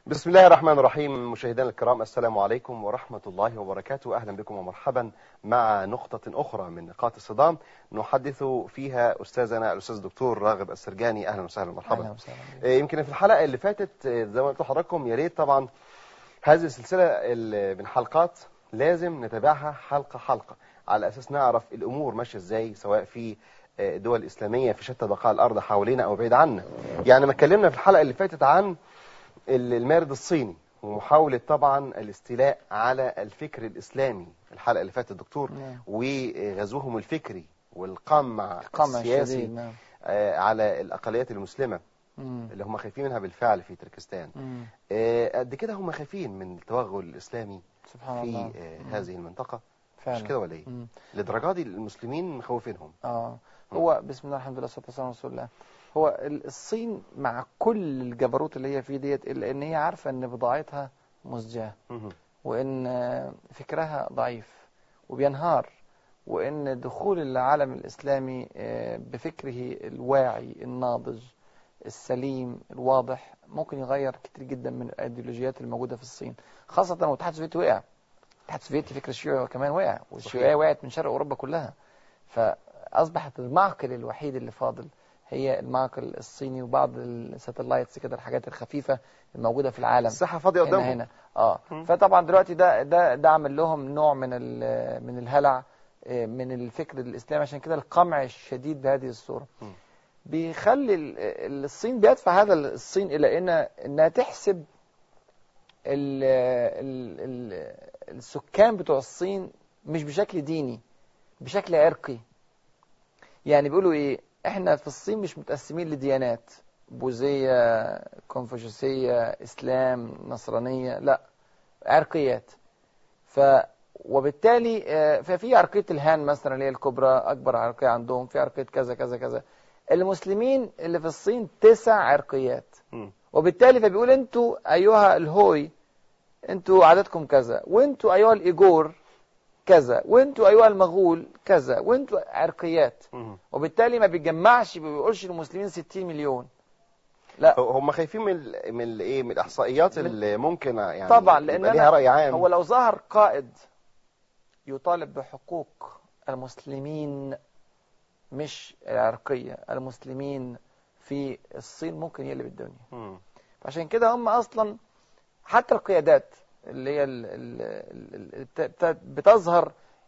بسم الله الرحمن الرحيم مشاهدينا الكرام السلام عليكم ورحمة الله وبركاته أهلا بكم ومرحبا مع نقطة أخرى من نقاط الصدام نحدث فيها أستاذنا الأستاذ الدكتور راغب السرجاني أهلا وسهلا مرحبا أهلا وسهلا بك. آه، يمكن في الحلقة اللي فاتت آه، زي ما قلت لحضراتكم يا ريت طبعا هذه السلسلة ال- من حلقات لازم نتابعها حلقة حلقة على أساس نعرف الأمور ماشية إزاي سواء في آه، الدول الإسلامية في شتى بقاع الأرض حوالينا أو بعيد عنا يعني ما اتكلمنا في الحلقة اللي فاتت عن ال- المارد الصيني ومحاولة طبعا الاستيلاء على الفكر الإسلامي في الحلقة اللي فاتت دكتور نعم. وغزوهم الفكري والقمع قمع السياسي شديد نعم آه، على الأقليات المسلمة مم. اللي هم خايفين منها بالفعل في تركستان مم. آه، قد كده هم خايفين من التوغل الإسلامي سبحان في الله آه، مم. هذه المنطقة فعلا مش كده ولا ايه مم. للدرجة دي المسلمين مخوفينهم اه هو بسم الله الحمد لله والصلاه والسلام على رسول الله هو ال- الصين مع كل الجبروت اللي هي فيه ديت الا ان هي عارفه ان بضاعتها مزجاه مهم. وان آه، فكرها ضعيف وبينهار وان دخول العالم الاسلامي آه، بفكره الواعي الناضج السليم الواضح ممكن يغير كتير جدا من الايديولوجيات الموجوده في الصين خاصه لو الاتحاد السوفيتي وقع الاتحاد السوفيتي فكر الشيوعي كمان وقع والشيوعيه وقعت من شرق اوروبا كلها فاصبحت المعقل الوحيد اللي فاضل هي المعقل الصيني وبعض الساتلايتس كده الحاجات الخفيفه الموجوده في العالم الساحة فاضية هنا قدامهم هنا اه مم. فطبعا دلوقتي ده ده ده عمل لهم نوع من ال- من الهلع آه، من الفكر الاسلامي عشان كده القمع الشديد بهذه الصوره مم. بيخلي ال- ال- الصين بيدفع هذا الصين الى ان انها تحسب ال ال ال السكان بتوع الصين مش بشكل ديني بشكل عرقي يعني بيقولوا ايه احنا في الصين مش متقسمين لديانات بوذية كونفوشيوسية اسلام نصرانية لا عرقيات ف وبالتالي آه، ففي عرقية الهان مثلا اللي هي الكبرى اكبر عرقية عندهم في عرقية كذا كذا كذا المسلمين اللي في الصين تسع عرقيات مم. وبالتالي فبيقول انتوا ايها الهوي انتوا عددكم كذا وانتوا ايها الايجور كذا وانتوا ايها المغول كذا وانتوا عرقيات مهم. وبالتالي ما بيجمعش ما بيقولش المسلمين 60 مليون لا هم خايفين من ال- من الايه من الاحصائيات من- اللي ممكن يعني طبعا لان يبقى ليها أنا راي عام هو لو ظهر قائد يطالب بحقوق المسلمين مش العرقية المسلمين في الصين ممكن يقلب الدنيا مم. عشان كده هم اصلا حتى القيادات اللي هي ال- ال- ال- ال- بت- بتظهر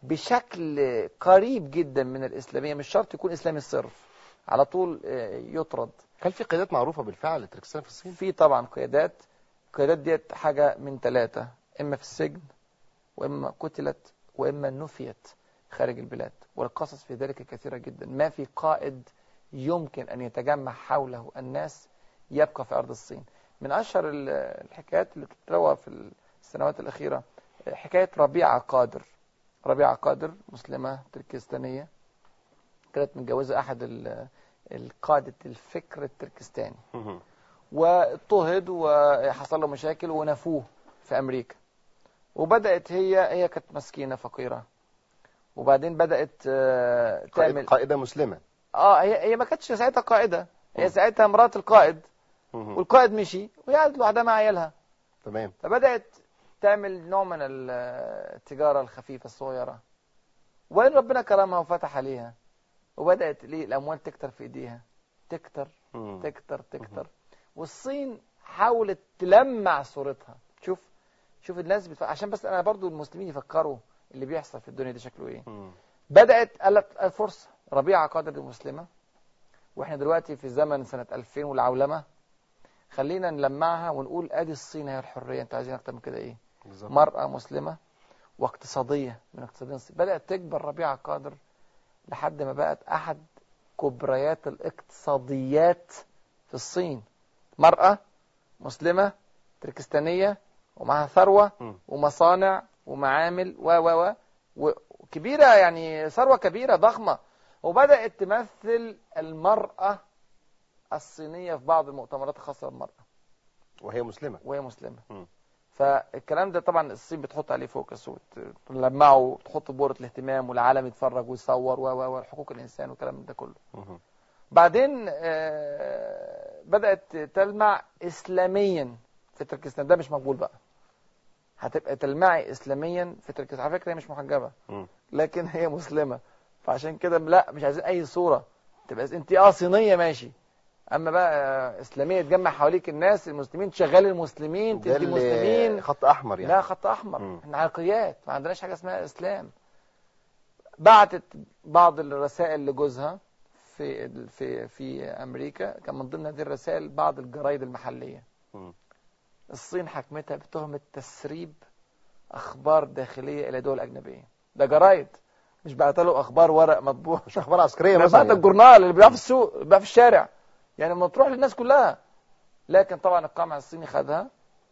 بشكل قريب جدا من الاسلاميه مش شرط يكون اسلامي صرف على طول آه، يطرد هل في قيادات معروفة بالفعل لتركستان في الصين في طبعا قيادات القيادات ديت حاجه من ثلاثه اما في السجن واما قتلت واما نفيت خارج البلاد والقصص في ذلك كثيره جدا ما في قائد يمكن ان يتجمع حوله الناس يبقى في ارض الصين من اشهر ال- الحكايات اللي بتتروى في السنوات الاخيره حكايه ربيعه قادر ربيعه قادر مسلمه تركستانيه كانت متجوزه احد ال- القاده الفكر التركستاني مهم. واضطهد وحصل له مشاكل ونفوه في امريكا وبدات هي هي كانت مسكينه فقيره وبعدين بدات آه، قائد- تعمل قائدة مسلمة اه هي هي ما كانتش ساعتها قائده هي ساعتها مرات القائد مهم. والقائد مشي وهي قعدت لوحدها مع عيالها تمام فبدات تعمل نوع من ال- التجاره الخفيفه الصغيره وين ربنا كرمها وفتح عليها وبدات ليه الاموال تكتر في ايديها تكتر مم. تكتر تكتر والصين حاولت تلمع صورتها شوف شوف الناس بتف... عشان بس انا برضو المسلمين يفكروا اللي بيحصل في الدنيا دي شكله ايه مم. بدات قالت الفرصه ربيعه قادر المسلمه واحنا دلوقتي في زمن سنه 2000 والعولمه خلينا نلمعها ونقول ادي الصين هي الحريه انتوا عايزين اكتر من كده ايه بالظبط. مرأة مسلمة واقتصادية من اقتصاديين الصين بدأت تكبر ربيعة قادر لحد ما بقت أحد كبريات الاقتصاديات في الصين مرأة مسلمة تركستانية ومعها ثروة مم. ومصانع ومعامل و و و وكبيرة يعني ثروة كبيرة ضخمة وبدأت تمثل المرأة الصينية في بعض المؤتمرات الخاصة بالمرأة وهي مسلمة وهي مسلمة مم. فالكلام ده طبعا الصين بتحط عليه فوكس وتلمعه وتحط بورة الاهتمام والعالم يتفرج ويصور و و وحقوق الإنسان والكلام ده كله مهم. بعدين آه، بدأت تلمع إسلاميا في تركستان ده مش مقبول بقى هتبقى تلمعي اسلاميا في تركستان على فكره هي مش محجبه مم. لكن هي مسلمه فعشان كده لا مش عايزين اي صوره تبقى انت اه صينيه ماشي اما بقى اسلاميه تجمع حواليك الناس المسلمين تشغل المسلمين ده تدي اللي مسلمين خط احمر يعني لا خط احمر مم. احنا عرقيات ما عندناش حاجه اسمها اسلام بعتت بعض الرسائل لجوزها في في في امريكا كان من ضمن هذه الرسائل بعض الجرايد المحليه مم. الصين حكمتها بتهمه تسريب اخبار داخليه الى دول اجنبيه ده جرايد مش بعت له اخبار ورق مطبوع مش اخبار عسكريه ده مثلا بعت يعني. الجورنال اللي بيباع في السوق اللي بيباع في الشارع يعني لما تروح للناس كلها لكن طبعا القمع الصيني خدها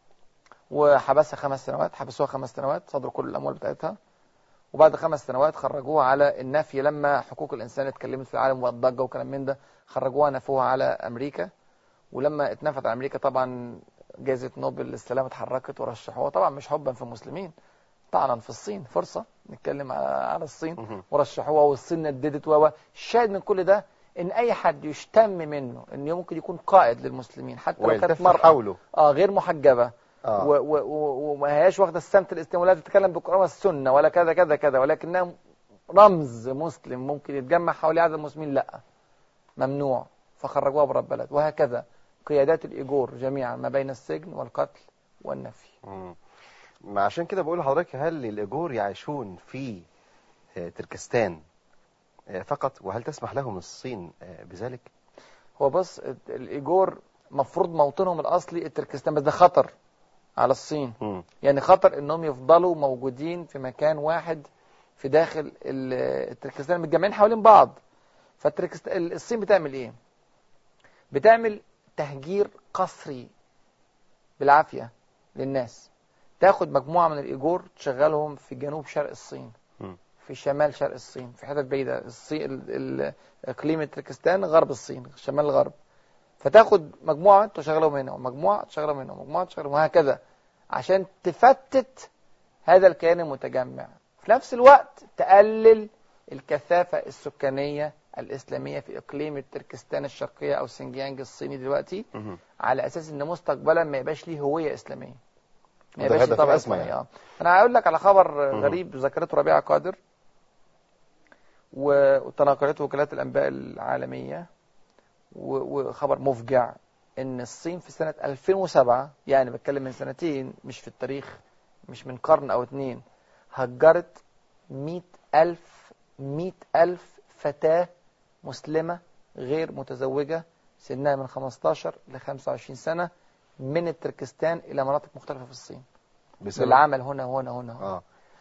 وحبسها خمس سنوات حبسوها خمس سنوات صدروا كل الاموال بتاعتها وبعد خمس سنوات خرجوها على النفي لما حقوق الانسان اتكلمت في العالم والضجه وكلام من ده خرجوها نفوها على امريكا ولما اتنفت على امريكا طبعا جائزه نوبل للسلام اتحركت ورشحوها طبعا مش حبا في المسلمين طعنا في الصين فرصه نتكلم على على الصين مهم. ورشحوها والصين نددت و الشاهد من كل ده ان اي حد يشتم منه انه ممكن يكون قائد للمسلمين حتى لو كانت ويلتف مرأة حوله اه غير محجبه اه و- و- و- وما هياش واخده السمت الاسلامي ولا تتكلم بالقران والسنه ولا كذا كذا كذا ولكنها رمز مسلم ممكن يتجمع حول عدد المسلمين لا ممنوع فخرجوها بره البلد وهكذا قيادات الايجور جميعا ما بين السجن والقتل والنفي مم. ما عشان كده بقول لحضرتك هل الايجور يعيشون في آه، تركستان آه، فقط وهل تسمح لهم الصين آه، بذلك؟ هو بص الايجور مفروض موطنهم الاصلي التركستان بس ده خطر على الصين مم. يعني خطر انهم يفضلوا موجودين في مكان واحد في داخل ال- التركستان متجمعين حوالين بعض فالتركستان الصين بتعمل ايه بتعمل تهجير قسري بالعافية للناس تاخد مجموعة من الإيجور تشغلهم في جنوب شرق الصين مم. في شمال شرق الصين في حتت بعيدة الصين ال- ال- اقليم تركستان غرب الصين شمال الغرب فتاخد مجموعة تشغلهم هنا ومجموعة تشغلهم هنا ومجموعة تشغلهم وهكذا عشان تفتت هذا الكيان المتجمع في نفس الوقت تقلل الكثافة السكانية الإسلامية في إقليم تركستان الشرقية أو سنجيانج الصيني دلوقتي مهم. على أساس إن مستقبلا ما يبقاش ليه هوية إسلامية ما وده يبقاش ليه هدف طبع الأزمة إسلامي يعني. آه. أنا هقول لك على خبر مهم. غريب ذكرته ربيعة قادر و- وتناقلته وكالات الأنباء العالمية و- وخبر مفجع ان الصين في سنة 2007 يعني بتكلم من سنتين مش في التاريخ مش من قرن او اتنين هجرت مئة ألف مئة ألف فتاة مسلمة غير متزوجة سنها من 15 ل 25 سنة من التركستان إلى مناطق مختلفة في الصين بسبب بالعمل هنا هنا هنا, هنا. اه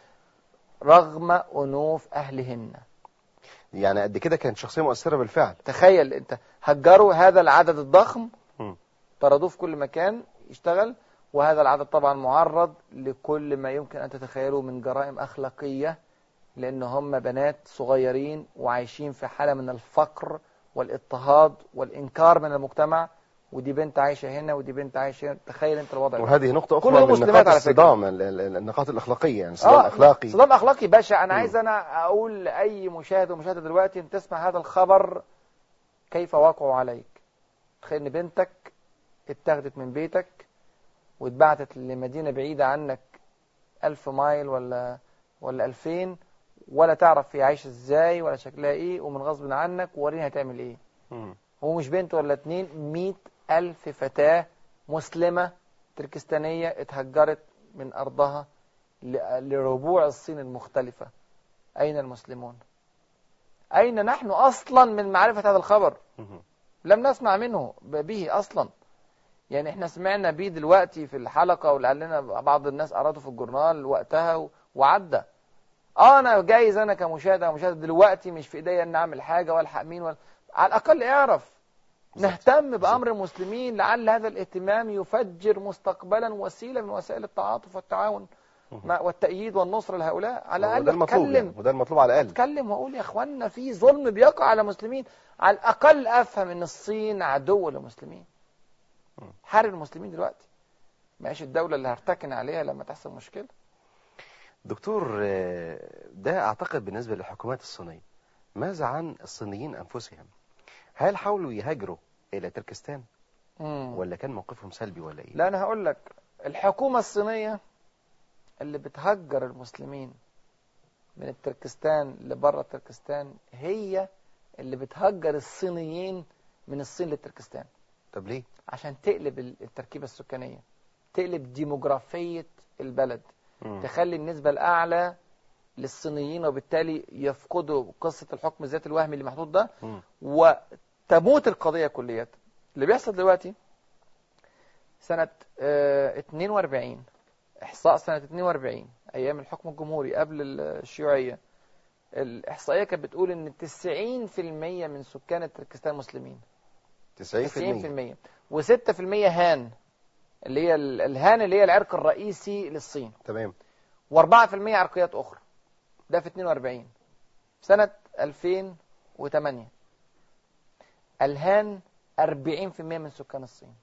رغم أنوف أهلهن يعني قد كده كانت شخصيه مؤثره بالفعل تخيل انت هجروا هذا العدد الضخم مم. طردوه في كل مكان يشتغل وهذا العدد طبعا معرض لكل ما يمكن أن تتخيله من جرائم أخلاقية لأن هم بنات صغيرين وعايشين في حالة من الفقر والاضطهاد والإنكار من المجتمع ودي بنت عايشة هنا ودي بنت عايشة هنا تخيل أنت الوضع ده. وهذه نقطه كلهم اخرى من مسلمات نقاط على فكرة. الصدام ال- ال- النقاط الاخلاقيه يعني صدام اخلاقي صدام أخلاقي باشا أنا مم. عايز أنا أقول لأي مشاهد ومشاهدة دلوقتي أن تسمع هذا الخبر كيف وقعوا عليك تخيل ان بنتك اتاخدت من بيتك واتبعتت لمدينة بعيدة عنك ألف مايل ولا ولا ألفين ولا تعرف هي عايشة ازاي ولا شكلها ايه ومن غصب عنك ووريني هتعمل ايه مم. هو مش بنت ولا اتنين مئة ألف فتاة مسلمة تركستانية اتهجرت من أرضها ل- لربوع الصين المختلفة أين المسلمون؟ أين نحن أصلا من معرفة هذا الخبر؟ مم. لم نسمع منه ب- به اصلا يعني احنا سمعنا بيه دلوقتي في الحلقه واللي قال لنا بعض الناس قراته في الجورنال وقتها و- وعدى اه انا جايز انا كمشاهد او مشاهد دلوقتي مش في ايديا ان اعمل حاجه والحق مين ولا على الاقل اعرف نهتم بامر المسلمين لعل هذا الاهتمام يفجر مستقبلا وسيله من وسائل التعاطف والتعاون مع- والتأييد والنصر لهؤلاء على وده الاقل المطلوب اتكلم يعني وده المطلوب على الاقل اتكلم واقول يا اخوانا في ظلم بيقع على المسلمين على الاقل افهم ان الصين عدو للمسلمين حارب المسلمين دلوقتي ماشي الدوله اللي هرتكن عليها لما تحصل مشكله دكتور آه، ده اعتقد بالنسبه للحكومات الصينيه ماذا عن الصينيين انفسهم هل حاولوا يهاجروا الى تركستان مم. ولا كان موقفهم سلبي ولا ايه لا انا هقول لك الحكومة الصينية اللي بتهجر المسلمين من التركستان لبره تركستان هي اللي بتهجر الصينيين من الصين للتركستان طب ليه عشان تقلب ال- التركيبة السكانية تقلب ديموغرافية البلد مم. تخلي النسبة الأعلى للصينيين وبالتالي يفقدوا قصة الحكم الذاتي الوهمي اللي محطوط ده مم. وتموت القضية كلية اللي بيحصل دلوقتي سنة آه، 42 إحصاء سنة 42 أيام الحكم الجمهوري قبل الشيوعية الإحصائية كانت بتقول إن 90% من سكان التركستان مسلمين 90% 90% و6% هان اللي هي ال- الهان اللي هي العرق الرئيسي للصين تمام و4% عرقيات أخرى ده في 42 سنة 2008 الهان 40% من سكان الصين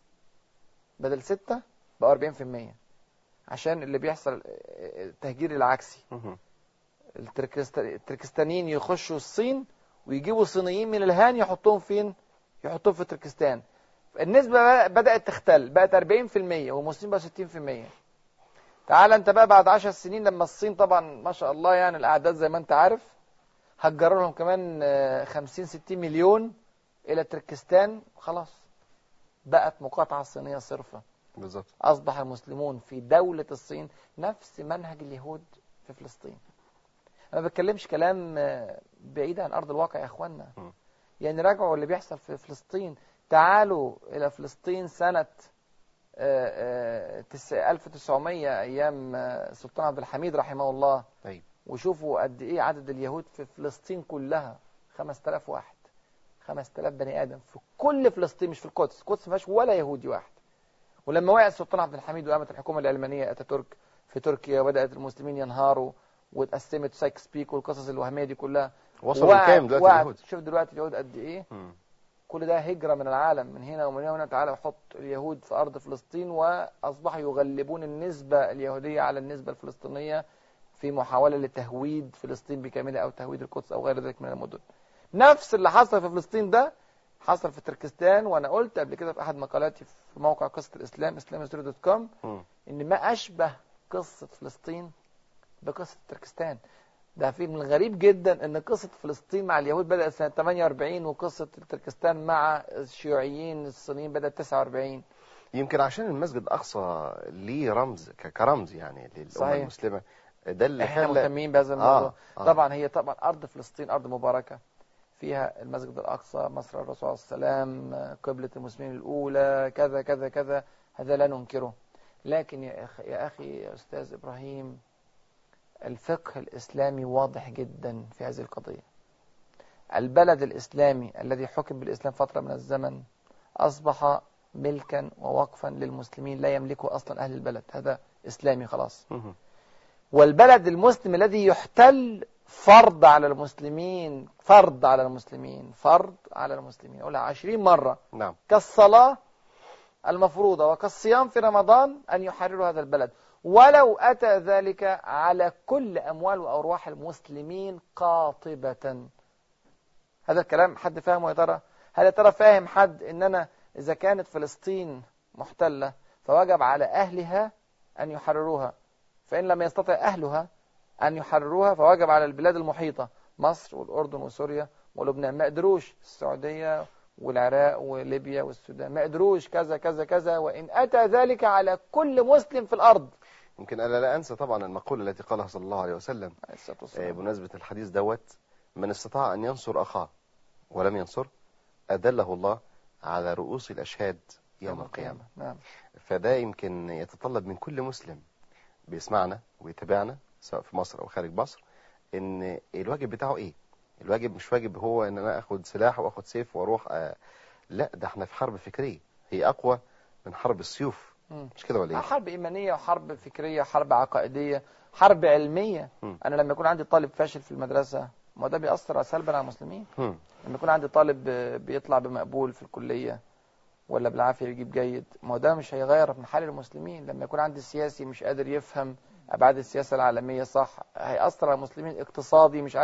بدل 6 بقى 40% عشان اللي بيحصل التهجير العكسي مم. التركست- التركستانيين يخشوا الصين ويجيبوا صينيين من الهان يحطوهم فين يحطوهم في تركستان النسبة بقى بدأت تختل بقت 40% والمسلمين بقى 60% تعال انت بقى بعد 10 سنين لما الصين طبعا ما شاء الله يعني الاعداد زي ما انت عارف هجروا لهم كمان آه، 50 60 مليون الى تركستان خلاص بقت مقاطعة صينية صرفة بالظبط أصبح المسلمون في دولة الصين نفس منهج اليهود في فلسطين أنا ما بتكلمش كلام آه، بعيد عن أرض الواقع يا أخوانا م. يعني راجعوا اللي بيحصل في فلسطين تعالوا إلى فلسطين سنة آه، آه، تس- 1900 أيام آه، السلطان عبد الحميد رحمه الله طيب وشوفوا قد إيه عدد اليهود في فلسطين كلها 5000 واحد 5000 بني آدم في كل فلسطين مش في القدس القدس ما فيهاش ولا يهودي واحد ولما وقع السلطان عبد الحميد وقامت الحكومة العلمانية أتاتورك في تركيا وبدأت المسلمين ينهاروا واتقسمت سايكس بيك والقصص الوهمية دي كلها وصلوا وقعت- لكام دلوقتي وقعت- اليهود شوف دلوقتي اليهود قد إيه مم. كل ده هجرة من العالم من هنا ومن هنا ومن هنا تعالى وحط اليهود في أرض فلسطين وأصبحوا يغلبون النسبة اليهودية على النسبة الفلسطينية في محاولة لتهويد فلسطين بكاملها أو تهويد القدس أو غير ذلك من المدن نفس اللي حصل في فلسطين ده حصل في تركستان وأنا قلت قبل كده في أحد مقالاتي في موقع قصة الإسلام islamhistory.com مم. إن ما أشبه قصة فلسطين بقصة تركستان ده في من الغريب جدا ان قصة فلسطين مع اليهود بدأت سنة 48 وقصة تركستان مع الشيوعيين الصينيين بدأت 49 يمكن عشان المسجد الاقصى ليه رمز ك- كرمز يعني للامه صحيح. المسلمه ده اللي احنا خلى مهتمين بهذا الموضوع آه. آه. طبعا هي طبعا ارض فلسطين ارض مباركة فيها المسجد الاقصى مصر الرسول عليه السلام قبلة المسلمين الاولى كذا كذا كذا هذا لا ننكره لكن يا اخي يا اخي يا استاذ ابراهيم الفقه الاسلامي واضح جدا في هذه القضية البلد الاسلامي الذي حكم بالاسلام فترة من الزمن اصبح ملكا ووقفا للمسلمين لا يملكه اصلا اهل البلد هذا اسلامي خلاص مم. والبلد المسلم الذي يحتل فرض على المسلمين فرض على المسلمين فرض على المسلمين أقولها عشرين مرة نعم كالصلاة المفروضة وكالصيام في رمضان أن يحرروا هذا البلد ولو أتى ذلك على كل أموال وأرواح المسلمين قاطبة هذا الكلام حد فاهمه يا ترى هل يا ترى فاهم حد إن أنا إذا كانت فلسطين محتلة فوجب على أهلها أن يحرروها فإن لم يستطع أهلها أن يحرروها فوجب على البلاد المحيطة مصر والأردن وسوريا ولبنان ما قدروش السعودية والعراق وليبيا والسودان ما قدروش كذا كذا كذا وإن أتى ذلك على كل مسلم في الأرض يمكن انا لا انسى طبعا المقوله التي قالها صلى الله عليه وسلم عليه الصلاة آه، والسلام. بمناسبه الحديث دوت من استطاع ان ينصر اخاه ولم ينصر ادله الله على رؤوس الاشهاد يوم القيامه نعم فده يمكن يتطلب من كل مسلم بيسمعنا ويتابعنا سواء في مصر او خارج مصر ان الواجب بتاعه ايه الواجب مش واجب هو ان انا اخد سلاح واخد سيف واروح آه لا ده احنا في حرب فكريه هي اقوى من حرب السيوف مم. مش كده ولا ايه حرب إيمانية وحرب فكرية حرب عقائدية حرب علمية مم. أنا لما يكون عندي طالب فاشل في المدرسة ما ده بيأثر سلبا على المسلمين هم. لما يكون عندي طالب بيطلع بمقبول في الكلية ولا بالعافية يجيب جيد ما هو ده مش هيغير من حال المسلمين لما يكون عندي سياسي مش قادر يفهم أبعاد السياسة العالمية صح هيأثر على المسلمين اقتصادي مش عارف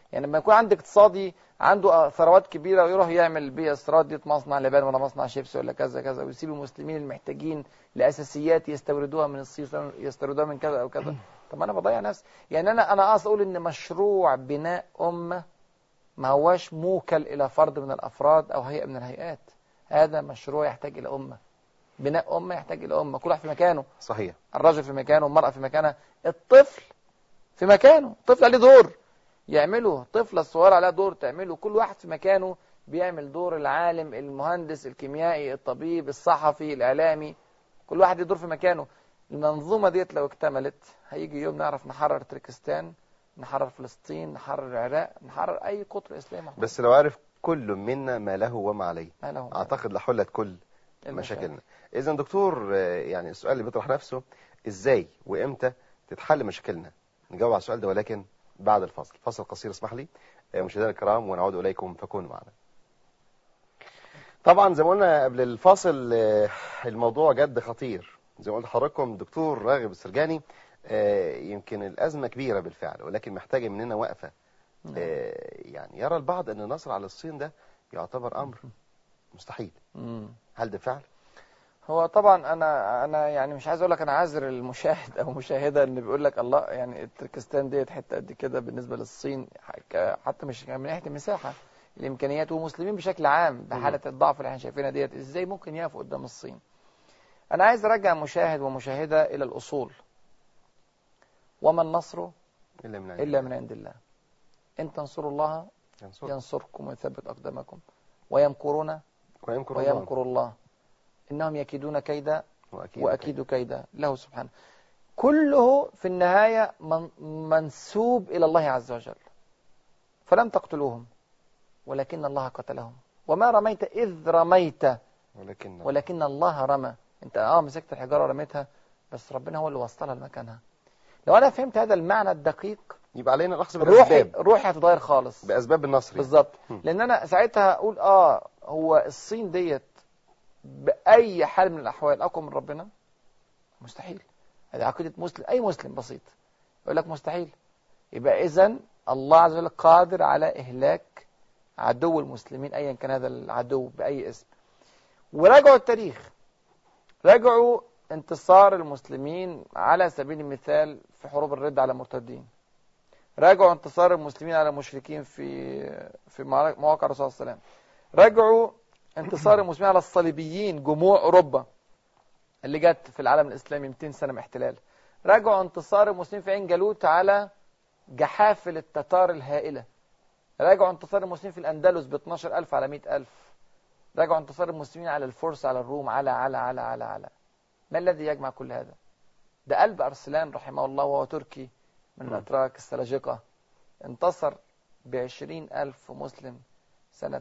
يعني لما يكون عندك اقتصادي عنده ثروات كبيره ويروح يعمل بيها استرادة مصنع لبان ولا مصنع شيبسي ولا كذا كذا ويسيب المسلمين المحتاجين لاساسيات يستوردوها من الصين يستوردوها من كذا او كذا طب انا بضيع نفسي يعني انا انا قاصد اقول ان مشروع بناء امه ما هواش موكل الى فرد من الافراد او هيئه من الهيئات هذا مشروع يحتاج الى امه بناء امه يحتاج الى امه كل واحد في مكانه صحيح الرجل في مكانه والمراه في مكانها الطفل في مكانه الطفل عليه دور يعمله الطفله الصغيره عليها دور تعمله كل واحد في مكانه بيعمل دور العالم المهندس الكيميائي الطبيب الصحفي الاعلامي كل واحد يدور في مكانه المنظومه ديت لو اكتملت هيجي يوم نعرف نحرر تركستان نحرر فلسطين نحرر العراق نحرر اي قطر اسلامي بس لو عرف كل منا ما له وما عليه ما له اعتقد لحلت كل المشاكل. مشاكلنا اذا دكتور آه، يعني السؤال اللي بيطرح نفسه ازاي وامتى تتحل مشاكلنا نجاوب على السؤال ده ولكن بعد الفاصل فاصل قصير اسمح لي آه، مشاهدينا الكرام ونعود اليكم فكونوا معنا طبعا زي ما قلنا قبل الفاصل آه، الموضوع جد خطير زي ما قلت لحضراتكم دكتور راغب السرجاني آه، يمكن الازمه كبيره بالفعل ولكن محتاجه مننا وقفه نعم. آه، يعني يرى البعض ان النصر على الصين ده يعتبر امر مستحيل مم. هل ده فعل هو طبعا انا انا يعني مش عايز اقول لك انا عاذر المشاهد او المشاهده ان بيقول لك الله يعني تركستان ديت حته قد كده بالنسبه للصين ك- حتى مش من ناحيه المساحه الامكانيات والمسلمين بشكل عام بحاله الضعف اللي احنا شايفينها ديت ازاي ممكن يقفوا قدام الصين انا عايز ارجع مشاهد ومشاهده الى الاصول وما النصر الا من عند الا الله. من عند الله ان تنصروا الله ينصر ينصركم ويثبت اقدامكم ويمكرون ويمكر الله ويمكر الله انهم يكيدون كيدا واكيد وأكيد كيدا له سبحانه كله في النهاية من منسوب إلى الله عز وجل فلم تقتلوهم ولكن الله قتلهم وما رميت إذ رميت ولكن ولكن الله رمى انت اه مسكت الحجارة ورميتها بس ربنا هو اللي وصلها لمكانها لو انا فهمت هذا المعنى الدقيق يبقى علينا الاخذ روحي بالاسباب روحي هتتغير خالص باسباب النصر يعني. بالظبط هم. لان انا ساعتها اقول اه هو الصين ديت باي حال من الاحوال اقوى من ربنا مستحيل هذه عقيده مسلم اي مسلم بسيط يقول لك مستحيل يبقى اذا الله عز وجل قادر على اهلاك عدو المسلمين ايا كان هذا العدو باي اسم وراجعوا التاريخ راجعوا انتصار المسلمين على سبيل المثال في حروب الرد على المرتدين راجعوا انتصار المسلمين على المشركين في في معارك- مواقع الرسول صلى الله عليه وسلم راجعوا انتصار المسلمين على الصليبيين جموع اوروبا اللي جت في العالم الاسلامي 200 سنه من احتلال راجعوا انتصار المسلمين في عين جالوت على جحافل التتار الهائله راجعوا انتصار المسلمين في الاندلس ب 12000 على 100000 راجعوا انتصار المسلمين على الفرس على الروم على على على على على ما الذي يجمع كل هذا ده قلب ارسلان رحمه الله وهو تركي من م. الاتراك السلاجقه انتصر بعشرين ألف مسلم سنة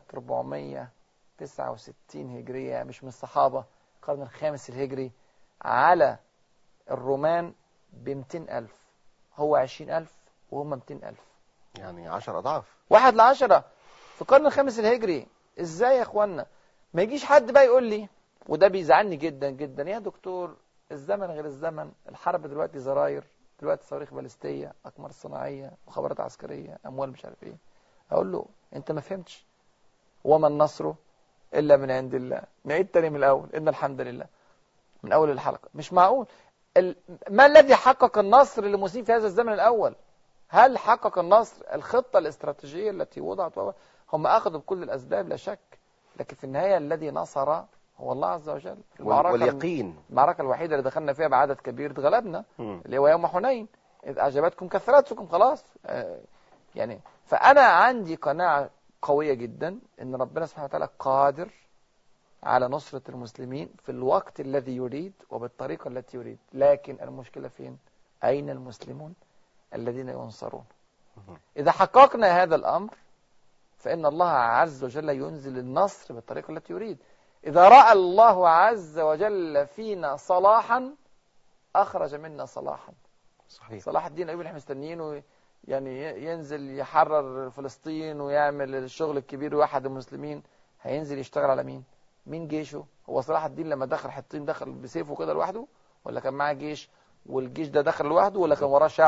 469 هجرية مش من الصحابة القرن الخامس الهجري على الرومان ب 200 ألف هو 20 ألف وهم 200 ألف يعني 10 اضعاف واحد لعشرة في القرن الخامس الهجري ازاي يا اخوانا ما يجيش حد بقى يقول لي وده بيزعلني جدا جدا يا دكتور الزمن غير الزمن الحرب دلوقتي زراير دلوقتي صواريخ باليستيه اقمار صناعيه مخابرات عسكريه اموال مش عارف ايه اقول له انت ما فهمتش وما النصر الا من عند الله نعيد تاني من الاول ان الحمد لله من اول الحلقه مش معقول ال... ما الذي حقق النصر للمسلمين في هذا الزمن الاول هل حقق النصر الخطه الاستراتيجيه التي وضعت و- هم اخذوا بكل الاسباب لا شك لكن في النهايه الذي نصر هو الله عز وجل في وال- المعركه واليقين المعركه الوحيده اللي دخلنا فيها بعدد كبير اتغلبنا مم. اللي هو يوم حنين إذ أعجبتكم كثرتكم خلاص آه، يعني فأنا عندي قناعة قوية جدا إن ربنا سبحانه وتعالى قادر على نصرة المسلمين في الوقت الذي يريد وبالطريقة التي يريد لكن المشكلة فين أين المسلمون الذين ينصرون مهم. إذا حققنا هذا الأمر فإن الله عز وجل ينزل النصر بالطريقة التي يريد إذا رأى الله عز وجل فينا صلاحا أخرج منا صلاحا صحيح صلاح الدين الايوبي اللي احنا مستنيينه يعني ي- ينزل يحرر فلسطين ويعمل الشغل الكبير ويوحد المسلمين هينزل يشتغل على مين؟ مين جيشه؟ هو صلاح الدين لما دخل حطين دخل بسيفه كده لوحده ولا كان معاه جيش والجيش ده دخل لوحده ولا كان وراه شعب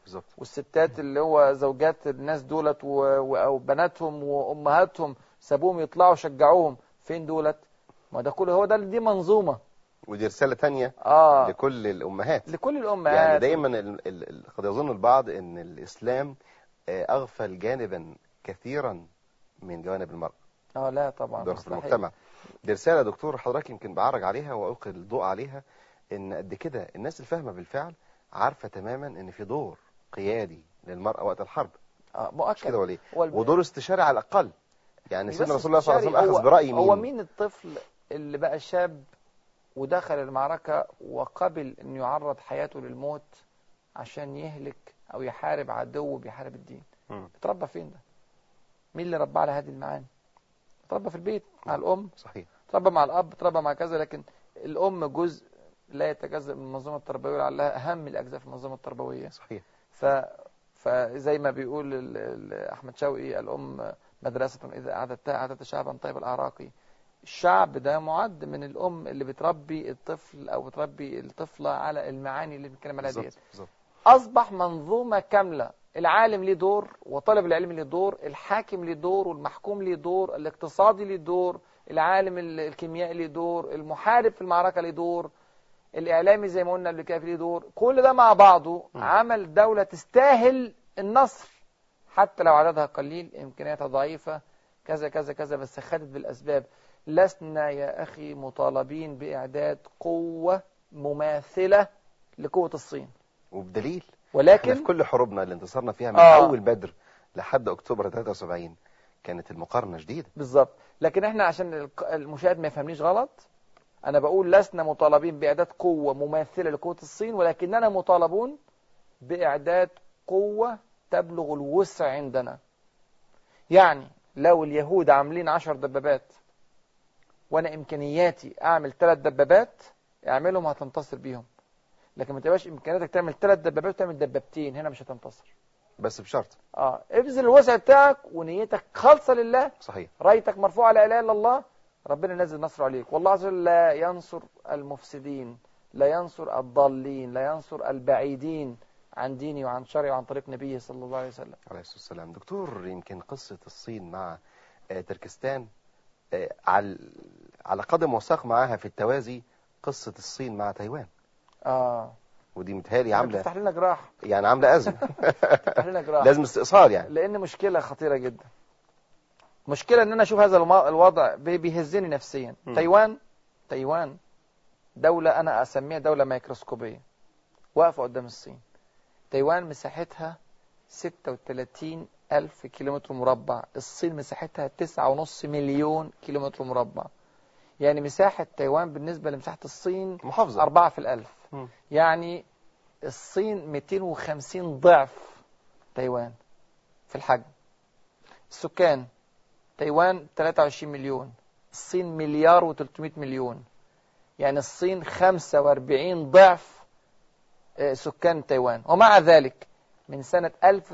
بالظبط والستات اللي هو زوجات الناس دولت و... و... او بناتهم وامهاتهم سابوهم يطلعوا شجعوهم فين دولت ما ده كله هو ده دي منظومه ودي رساله تانية اه لكل الامهات لكل الامهات يعني دايما ال- ال- ال- قد يظن البعض ان الاسلام آه، اغفل جانبا كثيرا من جوانب المرأة اه لا طبعا دور في مستحيل. المجتمع دي رسالة يا دكتور حضرتك يمكن بعرج عليها وألقي الضوء عليها إن قد كده الناس الفاهمة بالفعل عارفة تماما إن في دور قيادي للمرأة وقت الحرب اه مش مؤكد كده ولا إيه؟ هو الب- ودور استشاري على الأقل يعني مش سيدنا بس رسول الله صلى الله عليه وسلم استشاري، أخذ هو- برأي مين؟ هو مين الطفل اللي بقى شاب ودخل المعركة وقبل انه يعرض حياته للموت عشان يهلك او يحارب عدو بيحارب الدين مم. اتربى فين ده مين اللي رباه على هذه المعاني اتربى في البيت مع الام صحيح اتربى مع الاب اتربى مع كذا لكن الام جزء لا يتجزأ من المنظومه التربويه لعلها اهم الاجزاء في المنظومه التربويه صحيح ف فزي ما بيقول ال- ال- احمد شوقي الام مدرسه اذا اعددتها اعددت شعبا طيب الاعراق الشعب ده معد من الام اللي بتربي الطفل او بتربي الطفله على المعاني اللي بنتكلم عليها ديت بالظبط بالظبط اصبح منظومه كامله العالم ليه دور وطالب العلم ليه دور الحاكم ليه دور والمحكوم ليه دور الاقتصادي ليه دور العالم ال- الكيميائي ليه دور المحارب في المعركه ليه دور الاعلامي زي ما قلنا قبل كده ليه دور كل ده مع بعضه م. عمل دوله تستاهل النصر حتى لو عددها قليل امكانياتها ضعيفه كذا كذا كذا بس خدت بالاسباب لسنا يا اخي مطالبين باعداد قوه مماثله لقوه الصين وبدليل احنا ولكن في كل حروبنا اللي انتصرنا فيها من آه. أول بدر لحد أكتوبر 73 كانت المقارنة شديدة بالظبط لكن احنا عشان الق- المشاهد ما يفهمنيش غلط انا بقول لسنا مطالبين باعداد قوه مماثله لقوه الصين ولكننا مطالبون باعداد قوه تبلغ الوسع عندنا يعني لو اليهود عاملين عشر دبابات وانا امكانياتي اعمل ثلاث دبابات اعملهم هتنتصر بيهم لكن ما تبقاش امكانياتك تعمل ثلاث دبابات وتعمل دبابتين هنا مش هتنتصر بس بشرط اه ابذل الوسع بتاعك ونيتك خالصه لله صحيح رايتك مرفوعة لا إله إلا الله ربنا ينزل نصر عليك والله عز وجل لا ينصر المفسدين لا ينصر الضالين لا ينصر البعيدين عن ديني وعن شرعي وعن طريق نبيه صلى الله عليه وسلم عليه الصلاة والسلام دكتور يمكن قصة الصين مع آه، تركستان آه، على على قدم وساق معاها في التوازي قصة الصين مع تايوان اه ودي متهيألي عاملة تفتح لنا جراح يعني عاملة أزمة تفتح لنا جراح لازم استئصال يعني لأن مشكلة خطيرة جدا مشكلة إن أنا أشوف هذا الم- الوضع بي- بيهزني نفسيا م. تايوان تايوان دولة أنا أسميها دولة ميكروسكوبية واقفة قدام الصين تايوان مساحتها 36 ألف كيلومتر مربع الصين مساحتها 9.5 مليون كيلومتر مربع يعني مساحة تايوان بالنسبة لمساحة الصين محافظة أربعة في الألف مم. يعني الصين 250 ضعف تايوان في الحجم السكان تايوان 23 مليون الصين مليار و300 مليون يعني الصين 45 ضعف آه، سكان تايوان ومع ذلك من سنة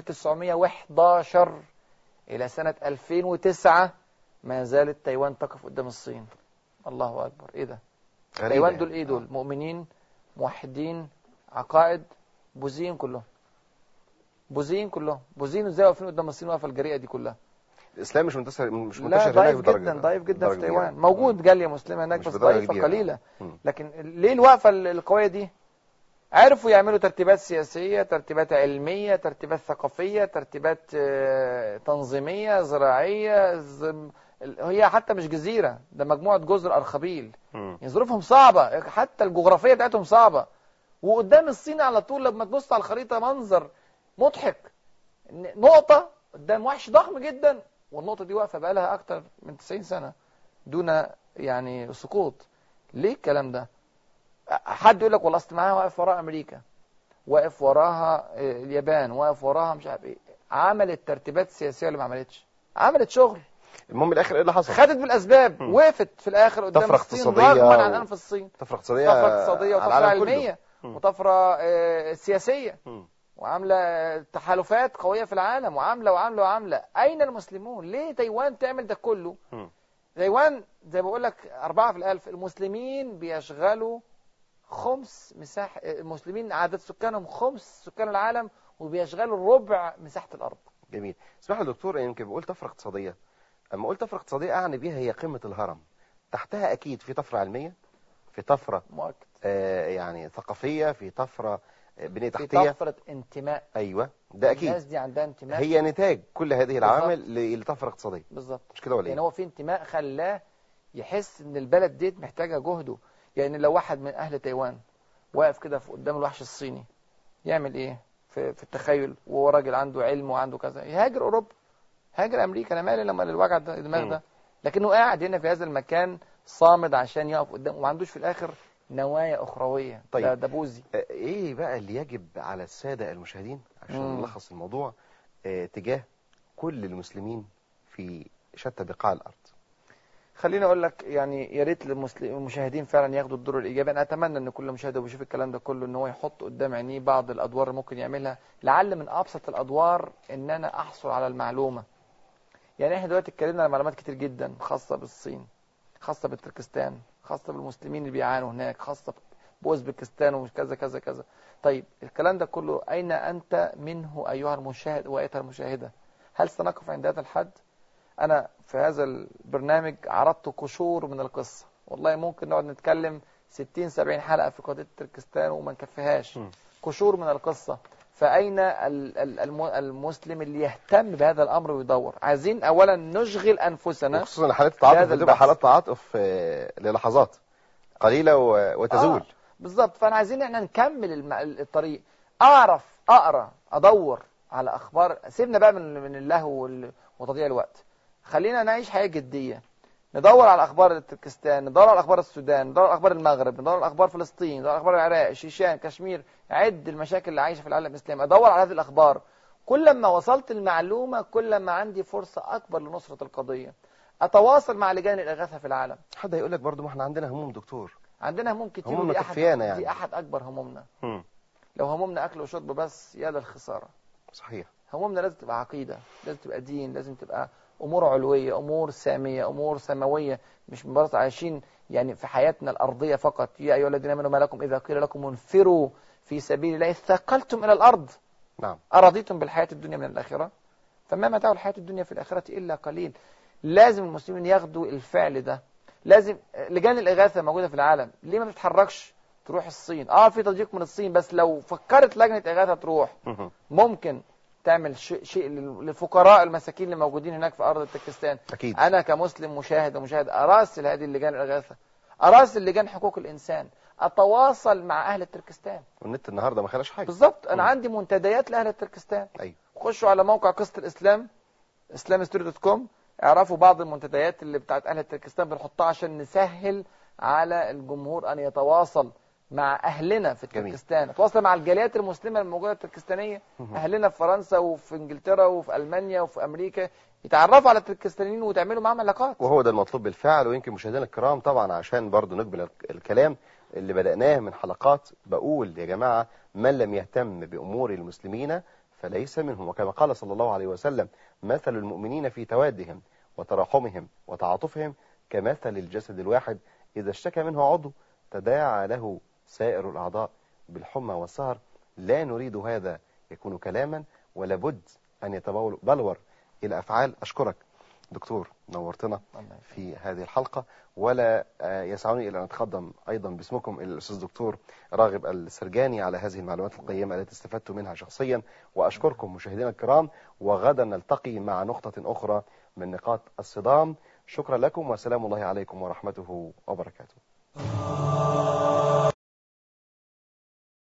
1911 إلى سنة 2009 ما زالت تايوان تقف قدام الصين الله أكبر إيه ده غريبة تايوان يعني. دول ايه دول مؤمنين موحدين عقائد بوذيين كلهم بوذيين كلهم بوذيين ازاي واقفين قدام الصين واقفه الجريئه دي كلها الإسلام مش منتشر مش لا منتشر هناك ضعيف بدرجة جدا ضعيف جدا بدرجة في كبيرة. تايوان موجود جاليه مسلمه هناك مش بس بدرجة ضعيفه كبيرة. قليله مم. لكن ليه الوقفه ال- القويه دي عرفوا يعملوا ترتيبات سياسيه ترتيبات علميه ترتيبات ثقافيه ترتيبات آه، تنظيميه زراعيه زم... ال- هي حتى مش جزيره ده مجموعه جزر ارخبيل مم. يعني ظروفهم صعبة حتى الجغرافية بتاعتهم صعبة وقدام الصين على طول لما تبص على الخريطة منظر مضحك ن- نقطة قدام وحش ضخم جدا والنقطة دي واقفة بقالها أكتر من 90 سنة دون يعني سقوط ليه الكلام ده حد يقول لك والله اصل معاها واقف وراء أمريكا واقف وراها آه، اليابان واقف وراها مش عارف ايه عملت ترتيبات سياسية ولا ما عملتش عملت شغل المهم الآخر إيه اللي حصل خدت بالاسباب مم. وقفت في الاخر قدام طفرة الصين اقتصادية رغما عن و- انف الصين طفرة اقتصادية طفره اقتصاديه على وطفره العالم كله. علميه مم. وطفره آه، سياسيه مم. وعامله آه، تحالفات قويه في العالم وعامله وعامله وعامله اين المسلمون ليه تايوان تعمل ده كله مم. تايوان زي ما بقول لك أربعة في الألف المسلمين بيشغلوا خمس مساحة المسلمين عدد سكانهم خمس سكان العالم وبيشغلوا ربع مساحة الأرض جميل اسمح لي يا دكتور يمكن بقول طفره اقتصاديه اما قلت طفره اقتصاديه اعني بيها هي قمه الهرم تحتها اكيد في طفره علميه في طفره مؤكد آه يعني ثقافيه في طفره آه، بنيه في تحتيه طفرة انتماء ايوه ده الناس اكيد دي عندها انتماء هي نتاج كل هذه العوامل ل- لطفره اقتصاديه بالظبط مش كده ولا يعني ايه هو في انتماء خلاه يحس ان البلد ديت محتاجه جهده يعني لو واحد من اهل تايوان واقف كده في قدام الوحش الصيني يعمل ايه في, في التخيل وهو راجل عنده علم وعنده كذا يهاجر اوروبا هاجر امريكا انا مالي لما الوجع ده- الدماغ مم. ده لكنه قاعد هنا في هذا المكان صامد عشان يقف قدام وما عندوش في الاخر نوايا اخرويه طيب. ده, ده بوزي آه، ايه بقى اللي يجب على الساده المشاهدين عشان مم. نلخص الموضوع آه، تجاه كل المسلمين في شتى بقاع الارض خليني اقول لك يعني يا ريت للمسل- المشاهدين فعلا ياخدوا الدور الايجابي انا اتمنى ان كل مشاهد وبيشوف الكلام ده كله ان هو يحط قدام عينيه بعض الادوار اللي ممكن يعملها لعل من ابسط الادوار ان انا احصل على المعلومه يعني احنا دلوقتي اتكلمنا على معلومات كتير جدا خاصه بالصين خاصه بتركستان خاصه بالمسلمين اللي بيعانوا هناك خاصه باوزبكستان وكذا كذا كذا طيب الكلام ده كله اين انت منه ايها المشاهد وايتها المشاهده هل سنقف عند هذا الحد انا في هذا البرنامج عرضت قشور من القصه والله ممكن نقعد نتكلم 60 70 حلقه في قضيه تركستان وما نكفيهاش مم. قشور من القصه فاين ال- ال- الم- المسلم اللي يهتم بهذا الامر ويدور عايزين اولا نشغل انفسنا وخصوصا ان حالات التعاطف هذا بتبقى البحث. حالات تعاطف آه، للحظات قليله و- وتزول آه بالظبط فانا عايزين احنا نكمل الم- الطريق اعرف اقرا ادور على اخبار سيبنا بقى من من اللهو وال- وتضييع الوقت خلينا نعيش حياه جديه ندور على اخبار تركستان ندور على اخبار السودان ندور على اخبار المغرب ندور على اخبار فلسطين ندور على اخبار العراق شيشان كشمير عد المشاكل اللي عايشه في العالم الاسلامي ادور على هذه الاخبار كل ما وصلت المعلومه كل ما عندي فرصه اكبر لنصره القضيه اتواصل مع لجان الاغاثه في العالم حد هيقول لك برضه ما احنا عندنا هموم دكتور عندنا هموم كتير هموم ودي مكفيانا احد يعني. دي احد اكبر همومنا مم. لو همومنا اكل وشرب بس يا للخساره صحيح همومنا لازم تبقى عقيده لازم تبقى دين لازم تبقى امور علويه امور ساميه امور سماويه مش مجرد عايشين يعني في حياتنا الارضيه فقط يا ايها الذين امنوا ما لكم اذا قيل لكم انفروا في سبيل الله ثقلتم الى الارض نعم أرضيتم بالحياة الدنيا من الآخرة فما متاع الحياة الدنيا في الآخرة إلا قليل لازم المسلمين ياخدوا الفعل ده لازم لجان الإغاثة موجودة في العالم ليه ما بتتحركش تروح الصين اه في تضييق من الصين بس لو فكرت لجنة إغاثة تروح مهم. ممكن تعمل شيء شيء لل- للفقراء المساكين اللي موجودين هناك في أرض تركستان اكيد أنا كمسلم مشاهد ومشاهد أراسل هذه اللجان الإغاثة أراسل لجان حقوق الإنسان أتواصل مع أهل تركستان والنت النهارده ما خلاش حاجه بالظبط أنا مم. عندي منتديات لأهل تركستان ايوه خشوا على موقع قصة الإسلام islamstory.com اعرفوا بعض المنتديات اللي بتاعت أهل تركستان بنحطها عشان نسهل على الجمهور أن يتواصل مع أهلنا في جميل. تركستان يتواصل مع الجاليات المسلمة الموجودة التركستانية مهم. أهلنا في فرنسا وفي إنجلترا وفي ألمانيا وفي أمريكا يتعرفوا على التركستانيين وتعملوا معاهم علاقات وهو ده المطلوب بالفعل ويمكن مشاهدينا الكرام طبعا عشان برضو نقبل الك- الكلام اللي بدأناه من حلقات بقول يا جماعة من لم يهتم بأمور المسلمين فليس منهم وكما قال صلى الله عليه وسلم مثل المؤمنين في توادهم وتراحمهم وتعاطفهم كمثل الجسد الواحد إذا اشتكى منه عضو تداعى له سائر الأعضاء بالحمى والسهر لا نريد هذا يكون كلاما ولابد أن يتبلور إلى أفعال أشكرك دكتور نورتنا في هذه الحلقة ولا آه، يسعني إلى أن أتقدم أيضا باسمكم إلى الأستاذ دكتور راغب السرجاني على هذه المعلومات القيمة التي استفدت منها شخصيا وأشكركم مشاهدينا الكرام وغدا نلتقي مع نقطة أخرى من نقاط الصدام شكرا لكم وسلام الله عليكم ورحمته وبركاته